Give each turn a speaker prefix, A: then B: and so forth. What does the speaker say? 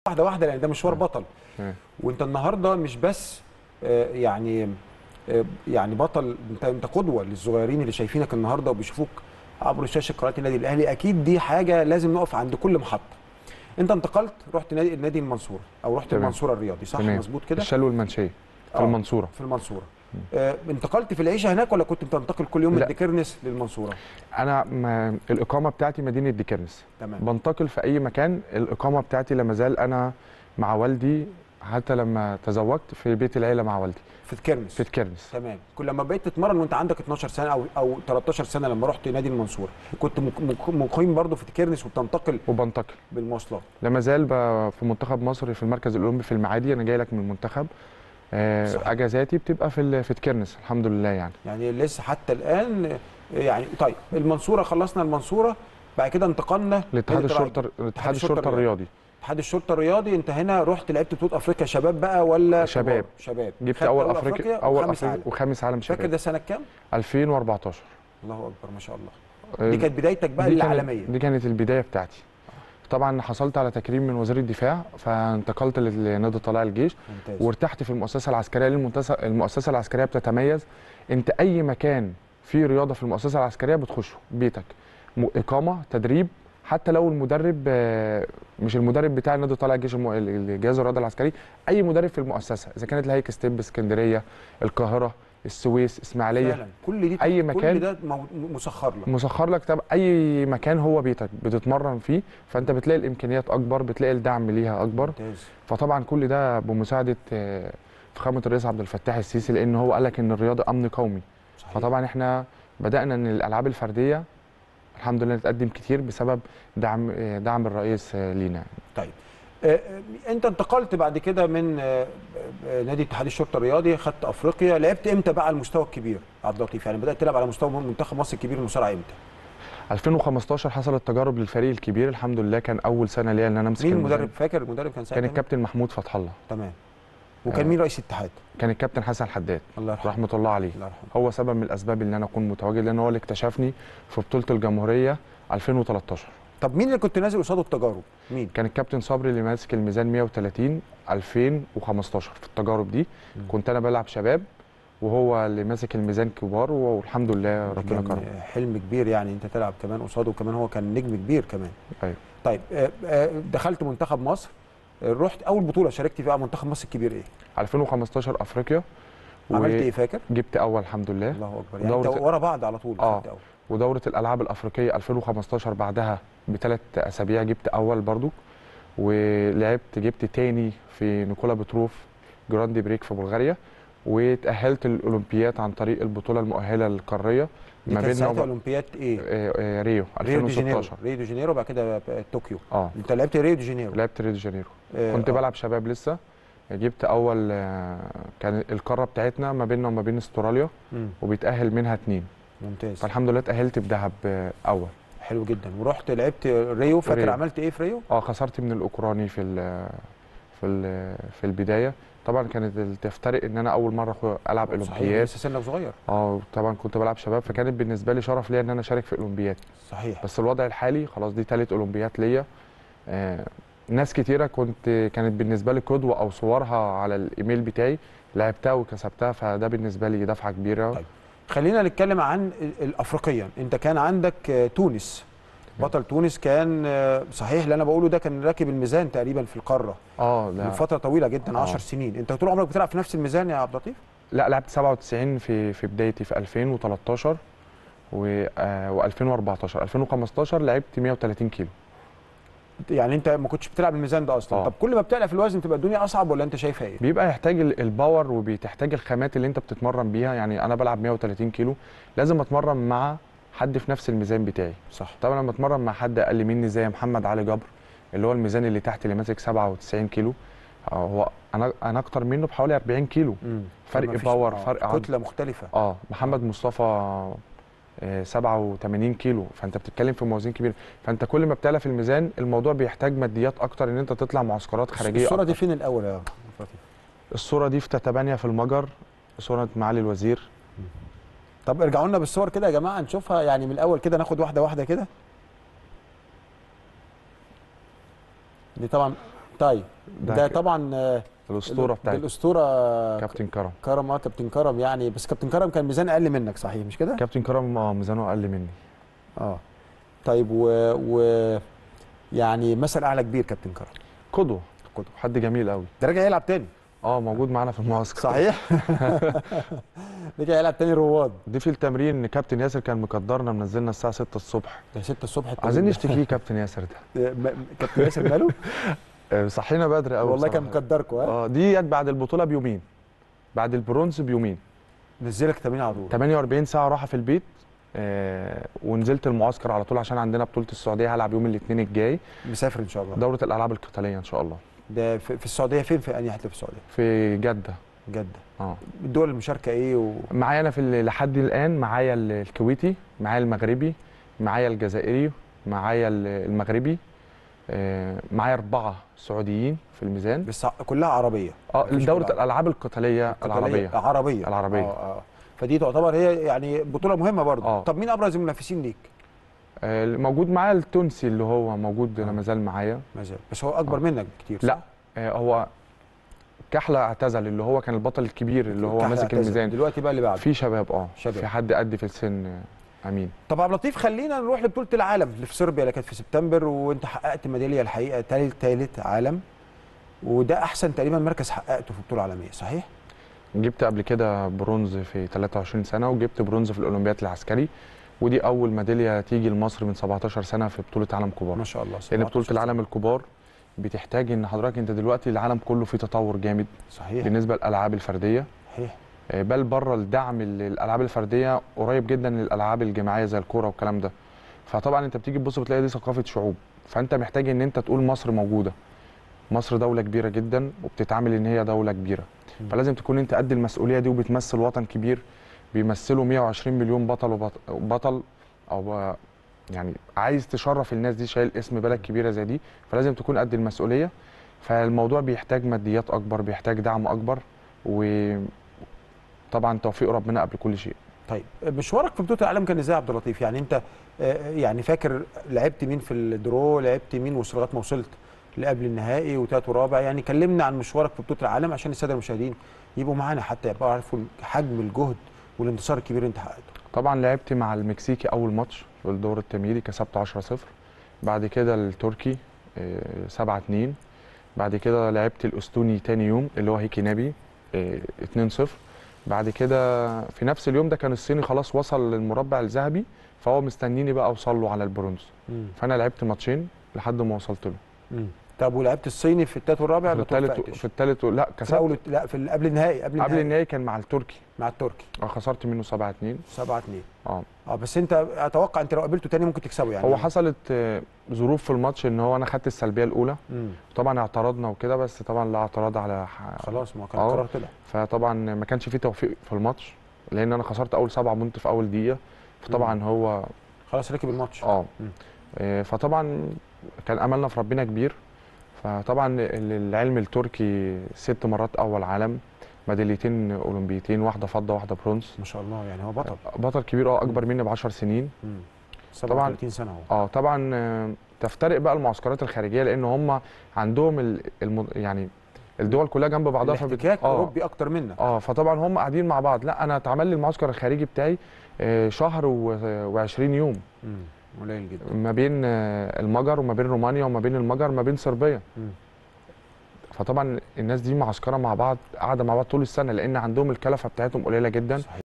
A: واحده واحده لان ده مشوار
B: مم.
A: بطل
B: تمام.
A: وانت النهارده مش بس آه، يعني آه، يعني بطل انت انت قدوه للصغيرين اللي شايفينك النهارده وبيشوفوك عبر شاشه قناه النادي الاهلي اكيد دي حاجه لازم نقف عند كل محطه انت انتقلت رحت نادي نادي المنصوره او رحت
B: تمام.
A: المنصوره الرياضي صح
B: تمام.
A: مظبوط كده
B: الشلو المنشيه في
A: آه.
B: المنصوره
A: في المنصوره آه، انتقلت في العيشه هناك ولا كنت بتنتقل كل يوم من
B: لا.
A: ديكرنس للمنصوره
B: انا ما الاقامه بتاعتي مدينه ديكرنس
A: تمام
B: بنتقل في اي مكان الاقامه بتاعتي لا مازال انا مع والدي حتى لما تزوجت في بيت العيله مع والدي
A: في تكرنس
B: في تكرنس
A: تمام كل لما بقيت تتمرن وانت عندك 12 سنه او او 13 سنه لما رحت نادي المنصوره كنت مك- مك- مقيم برضه في تكرنس وبتنتقل
B: وبنتقل
A: بالمواصلات
B: لا مازال ب- في منتخب مصر في المركز الاولمبي في المعادي انا جاي لك من المنتخب آه،
A: صحيح.
B: اجازاتي بتبقى في ال- في تكرنس الحمد لله يعني
A: يعني لسه حتى الان آه، يعني طيب المنصوره خلصنا المنصوره بعد كده انتقلنا
B: لاتحاد
A: نادي
B: الشرطه
A: الرياضي.
B: اتحاد الشرطه الرياضي
A: اتحاد الشرطه الرياضي انت هنا رحت لعبت بطوله افريقيا شباب بقى ولا
B: شباب.
A: كبار؟ شباب
B: جبت
A: خدت
B: اول افريقيا اول
A: وخامس
B: افريقيا
A: عالم.
B: وخامس عالم
A: فاكر
B: شباب
A: ده سنه كام
B: 2014
A: الله اكبر ما شاء الله
B: آه،
A: دي كانت بدايتك بقى
B: دي كانت-
A: العالميه
B: دي كانت البدايه بتاعتي طبعا حصلت على تكريم من وزير الدفاع فانتقلت لنادي طلائع الجيش
A: ممتاز
B: وارتحت في المؤسسه العسكريه لان المؤسسه المؤسسه العسكريه بتتميز انت اي مكان فيه رياضه في المؤسسه العسكريه بتخشه بيتك م- اقامه تدريب حتى لو المدرب آه، مش المدرب بتاع نادي طلائع الجيش الم- الجهاز الرياضي العسكري اي مدرب في المؤسسه اذا كانت الهيك ستيب اسكندريه القاهره السويس اسماعيليه
A: فعلا كل دي
B: أي
A: كل
B: مكان-
A: ده مو- مسخر لك
B: مسخر لك طب اي مكان هو بيتك بتتمرن فيه فانت بتلاقي الامكانيات اكبر بتلاقي الدعم ليها اكبر
A: ممتاز
B: فطبعا كل ده بمساعده آه، فخامه الرئيس عبد الفتاح السيسي لان هو قال لك ان الرياضه امن قومي
A: صحيح.
B: فطبعا احنا بدانا ان الالعاب الفرديه الحمد لله نتقدم كتير بسبب دعم آه، دعم الرئيس آه، لينا
A: طيب آه، آه، انت انتقلت بعد كده من آه، آه، نادي اتحاد الشرطه الرياضي خدت افريقيا لعبت امتى بقى على المستوى الكبير عبد اللطيف يعني بدات تلعب على مستوى منتخب مصر الكبير المصارعه امتى
B: 2015 حصلت تجارب للفريق الكبير الحمد لله كان اول سنه ليا ان انا امسك
A: مين
B: الميزان.
A: المدرب فاكر المدرب كان ساعتها
B: كان
A: مين؟
B: الكابتن محمود فتح الله
A: تمام وكان
B: آه.
A: مين رئيس الاتحاد
B: كان الكابتن حسن حداد
A: الله يرحمه
B: رحمه الله عليه
A: الله يرحمه
B: هو سبب من الاسباب ان انا اكون متواجد لان هو اللي اكتشفني في بطوله الجمهوريه 2013
A: طب مين اللي كنت نازل قصاده التجارب مين
B: كان الكابتن صبري اللي ماسك الميزان 130 2015 في التجارب دي
A: مم.
B: كنت انا بلعب شباب وهو اللي ماسك الميزان كبار والحمد لله ربنا
A: كان
B: كرم
A: حلم كبير يعني انت تلعب كمان قصاده وكمان هو كان نجم كبير كمان
B: أيوة.
A: طيب آه، آه، دخلت منتخب مصر آه، رحت اول بطوله شاركت فيها منتخب مصر الكبير ايه
B: 2015 افريقيا
A: عملت ايه فاكر
B: وجبت اول الحمد لله
A: الله اكبر يعني انت
B: ودورة-
A: ورا بعض على طول
B: آه.
A: خدت أول.
B: ودوره الالعاب الافريقيه 2015 بعدها بثلاث اسابيع جبت اول برضو ولعبت جبت تاني في نيكولا بتروف جراندي بريك في بلغاريا وتاهلت الاولمبياد عن طريق البطوله المؤهله القاريه
A: دي
B: ما
A: كانت
B: بيننا
A: ساعتها
B: وب-
A: اولمبياد ايه
B: آه، آه، ريو
A: ريو دي جانيرو
B: 2016
A: ريو دي جانيرو بعد كده آه، طوكيو
B: اه
A: انت لعبت ريو دي جانيرو
B: لعبت ريو دي جانيرو
A: آه،
B: كنت
A: آه.
B: بلعب شباب لسه جبت اول آه، كان القاره بتاعتنا ما بيننا وما بين استراليا
A: مم.
B: وبيتاهل منها اتنين
A: ممتاز
B: فالحمد لله اتاهلت بذهب آه، اول
A: حلو جدا ورحت لعبت ريو فاكر
B: ريو.
A: عملت ايه في ريو
B: اه خسرت من الاوكراني في ال في ال في البدايه طبعا كانت تفترق ان انا اول مره أخو- العب
A: صحيح
B: اولمبياد
A: لسه سنك صغير
B: اه طبعا كنت بلعب شباب فكانت بالنسبه لي شرف ليا ان انا اشارك في اولمبياد
A: صحيح
B: بس الوضع الحالي خلاص دي ثالث اولمبياد ليا آه ناس كتيره كنت كانت بالنسبه لي قدوه او صورها على الايميل بتاعي لعبتها وكسبتها فده بالنسبه لي دفعه كبيره
A: طيب. خلينا نتكلم عن ال- الافريقيا انت كان عندك آه، تونس بطل تونس كان آه، صحيح اللي انا بقوله ده كان راكب الميزان تقريبا في القاره
B: اه
A: من
B: لا,
A: فتره طويله جدا
B: آه.
A: 10 سنين انت طول عمرك بتلعب في نفس الميزان يا عبد اللطيف
B: لا لعبت 97 في في بدايتي في 2013 و آه و2014 2015 لعبت 130 كيلو
A: يعني انت ما كنتش بتلعب الميزان ده اصلا
B: آه.
A: طب كل ما بتعلى في الوزن تبقى الدنيا اصعب ولا انت شايفها ايه
B: بيبقى يحتاج ال- الباور وبيتحتاج الخامات اللي انت بتتمرن بيها يعني انا بلعب 130 كيلو لازم اتمرن مع حد في نفس الميزان بتاعي
A: صح
B: طبعا لما اتمرن مع حد اقل مني زي محمد علي جبر اللي هو الميزان اللي تحت اللي ماسك 97 كيلو آه، هو انا انا اكتر منه بحوالي 40 كيلو
A: مم.
B: فرق
A: فما فيش-
B: باور،
A: آه،
B: فرق عضل.
A: كتله مختلفه
B: اه محمد مصطفى آه، 87 كيلو فانت بتتكلم في موازين كبيره فانت كل ما بتعلى في الميزان الموضوع بيحتاج ماديات اكتر ان انت تطلع معسكرات خارجيه
A: الصوره دي
B: أكتر.
A: فين الاول يا عبد اللطيف
B: الصوره دي في تتبانيا في المجر صوره معالي الوزير
A: طب ارجعوا لنا بالصور كده يا جماعه نشوفها يعني من الاول كده ناخد واحده واحده كده دي طبعا طيب
B: ده
A: ده
B: ك-
A: طبعا آه،
B: الاسطوره
A: ده
B: بتاعت
A: الاسطوره
B: كابتن كرم
A: كرم اه كابتن كرم يعني بس كابتن كرم كان ميزان اقل منك صحيح مش كده؟
B: كابتن كرم اه ميزانه اقل مني
A: اه طيب و, و يعني مثل اعلى كبير كابتن كرم
B: قدوه
A: قدوة.
B: حد جميل قوي
A: ده راجع يلعب تاني
B: اه موجود معانا في المعسكر
A: صحيح رجع يلعب تاني رواد
B: دي في التمرين ان كابتن ياسر كان مقدرنا منزلنا الساعه 6 الصبح
A: ده 6 الصبح التمرين
B: عايزين
A: ده.
B: نشتكيه كابتن ياسر ده
A: آه، م- كابتن ياسر ماله؟
B: آه، صحينا بدري قوي
A: والله كان مقدركم ها
B: اه دي بعد البطوله بيومين بعد البرونز بيومين
A: نزلك تمرين على طول
B: 48 ساعه راحه في البيت آه ونزلت المعسكر على طول عشان عندنا بطوله السعوديه هلعب يوم الاثنين الجاي
A: مسافر ان شاء الله
B: دوره الالعاب القتاليه ان شاء الله
A: ده في, في السعوديه فين في انهي حته في السعوديه؟
B: في جده
A: جده
B: اه
A: الدول المشاركه ايه و...
B: معايا انا في ال- لحد الان معايا ال- الكويتي معايا المغربي معايا الجزائري معايا ال- المغربي آه، معايا اربعه سعوديين في الميزان
A: بس ع- كلها عربيه
B: اه
A: مفيش
B: دوره
A: كلها.
B: الالعاب القتاليه العربيه
A: عربيه
B: العربية.
A: اه اه فدي تعتبر هي يعني بطوله مهمه برضه
B: آه.
A: طب مين ابرز المنافسين ليك؟
B: آه، موجود معايا التونسي اللي هو موجود
A: آه.
B: لا مازال معايا
A: ما زال بس هو اكبر
B: آه.
A: منك بكتير
B: لا
A: صح؟
B: آه، هو كحله اعتزل اللي هو كان البطل الكبير اللي هو
A: كحل
B: ماسك
A: اعتزل.
B: الميزان
A: دلوقتي بقى اللي بعده
B: في شباب اه
A: شباب.
B: في حد قد في السن آه، امين
A: طب عبد اللطيف خلينا نروح لبطوله العالم اللي في صربيا اللي كانت في سبتمبر وانت حققت ميداليه الحقيقه ثالث ثالث عالم وده احسن تقريبا مركز حققته في بطوله عالميه صحيح؟
B: جبت قبل كده برونز في 23 سنه وجبت برونز في الاولمبياد العسكري ودي اول ميداليه تيجي لمصر من 17 سنه في بطوله عالم كبار
A: ما شاء الله
B: لان
A: 17
B: بطوله العالم الكبار بتحتاج ان حضرتك انت دلوقتي العالم كله فيه تطور جامد
A: صحيح
B: بالنسبه للالعاب الفرديه
A: صحيح
B: آه، بل بره الدعم للالعاب الفرديه قريب جدا للالعاب الجماعيه زي الكوره والكلام ده فطبعا انت بتيجي تبص بتلاقي دي ثقافه شعوب فانت محتاج ان انت تقول مصر موجوده مصر دوله كبيره جدا وبتتعامل ان هي دوله كبيره
A: مم.
B: فلازم تكون انت قد المسؤوليه دي وبتمثل وطن كبير بيمثلوا 120 مليون بطل وبط- وبطل او يعني عايز تشرف الناس دي شايل اسم بلد كبيره زي دي فلازم تكون قد المسؤوليه فالموضوع بيحتاج ماديات اكبر بيحتاج دعم اكبر وطبعا توفيق ربنا قبل كل شيء
A: طيب مشوارك في بطوله العالم كان ازاي يا عبد اللطيف؟ يعني انت آه، يعني فاكر لعبت مين في الدرو لعبت مين وصل لغايه ما وصلت لقبل النهائي وتالت ورابع يعني كلمنا عن مشوارك في بطوله العالم عشان الساده المشاهدين يبقوا معانا حتى يبقوا يعرفوا حجم الجهد والانتصار الكبير اللي انت حققته
B: طبعا لعبت مع المكسيكي اول ماتش في الدور التمهيدي كسبت 10 0 بعد كده التركي 7 2 بعد كده لعبت الاستوني تاني يوم اللي هو هيكي نبي 2 0 بعد كده في نفس اليوم ده كان الصيني خلاص وصل للمربع الذهبي فهو مستنيني بقى اوصل له على البرونز فانا لعبت ماتشين لحد ما وصلت له
A: مم. طب ولعبت الصيني في التالت والرابع
B: في
A: ما
B: الثالث
A: توفقتش؟
B: في الثالث لا
A: في
B: كسبت
A: الاول لا في ال- قبل النهائي قبل
B: قبل
A: النهائي
B: النهائي كان مع التركي
A: مع التركي
B: اه خسرت منه 7 2
A: 7 2
B: اه
A: اه بس انت اتوقع انت لو قابلته تاني ممكن تكسبه يعني
B: هو حصلت آه، ظروف في الماتش ان هو انا خدت السلبيه الاولى
A: مم.
B: طبعا اعترضنا وكده بس طبعا لا اعتراض على ح-
A: خلاص ما هو كان
B: آه.
A: القرار طلع
B: فطبعا ما كانش فيه توفيق في الماتش لان انا خسرت اول سبعة بونت في اول دقيقه فطبعا هو
A: خلاص ركب الماتش
B: اه
A: مم.
B: آه، فطبعا كان املنا في ربنا كبير فطبعا ال- العلم التركي ست مرات اول عالم ميداليتين اولمبيتين واحده فضه واحده برونز
A: ما شاء الله يعني هو بطل
B: بطل كبير اه اكبر مني ب 10 سنين
A: مم. 37 سنه اهو
B: اه طبعا آه، تفترق بقى المعسكرات الخارجيه لان هم عندهم ال- الم... يعني الدول كلها جنب بعضها فبت-
A: الاحتكاك
B: اه
A: اوروبي اكتر منك
B: اه فطبعا هم قاعدين مع بعض لا انا اتعمل لي المعسكر الخارجي بتاعي آه، شهر و20 يوم
A: مم. قليل جدا
B: ما بين آه، المجر وما بين رومانيا وما بين المجر ما بين صربيا
A: مم.
B: فطبعا الناس دي معسكره مع بعض قاعده مع بعض طول السنه لان عندهم الكلفه بتاعتهم قليله جدا
A: صحيح